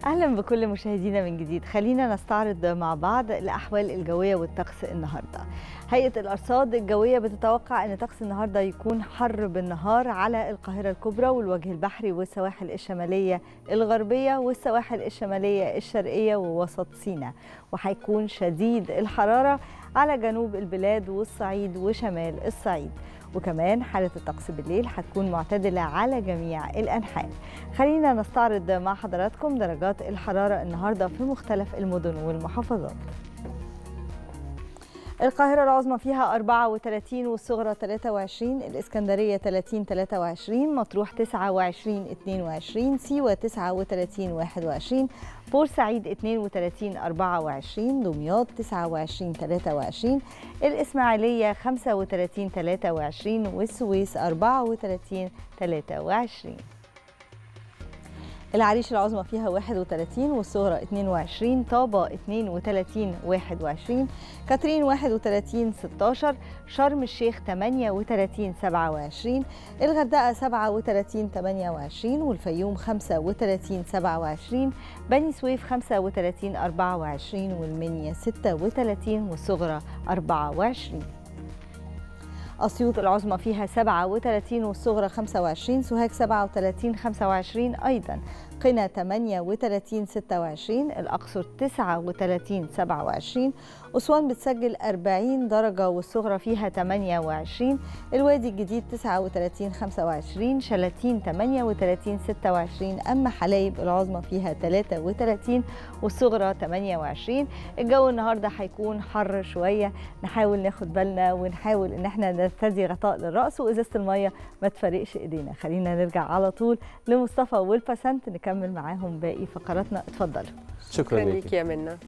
اهلا بكل مشاهدينا من جديد خلينا نستعرض مع بعض الاحوال الجويه والطقس النهارده هيئه الارصاد الجويه بتتوقع ان طقس النهارده يكون حر بالنهار على القاهره الكبرى والوجه البحري والسواحل الشماليه الغربيه والسواحل الشماليه الشرقيه ووسط سيناء وهيكون شديد الحراره على جنوب البلاد والصعيد وشمال الصعيد وكمان حالة الطقس بالليل هتكون معتدلة على جميع الأنحاء خلينا نستعرض مع حضراتكم درجات الحرارة النهاردة في مختلف المدن والمحافظات القاهرة العظمى فيها 34 والصغرى 23 الإسكندرية 30 23 مطروح 29 22 سيوة 39 21 بورسعيد 32 24 دمياط 29 23 الإسماعيلية 35 23 والسويس 34 23 العريش العظمى فيها 31 والصغرى 22 طابة 32 21 كاترين 31 16 شرم الشيخ 38 27 الغردقة 37 28 والفيوم 35 27 بني سويف 35 24 والمنيا 36 والصغرى 24 أسيوط العظمى فيها 37 والصغرى 25 سوهاج 37 25 أيضا قنا 38 26 الأقصر 39 27 أسوان بتسجل 40 درجة والصغرى فيها 28 الوادي الجديد 39 25 شلاتين 38 26 أما حلايب العظمى فيها 33 والصغرى 28 الجو النهاردة هيكون حر شوية نحاول ناخد بالنا ونحاول إن احنا نرتدي غطاء للرأس وإزازة المية ما تفرقش إيدينا خلينا نرجع على طول لمصطفى والبسنت نكمل معاهم باقي فقراتنا اتفضلوا شكرا ليك يا منى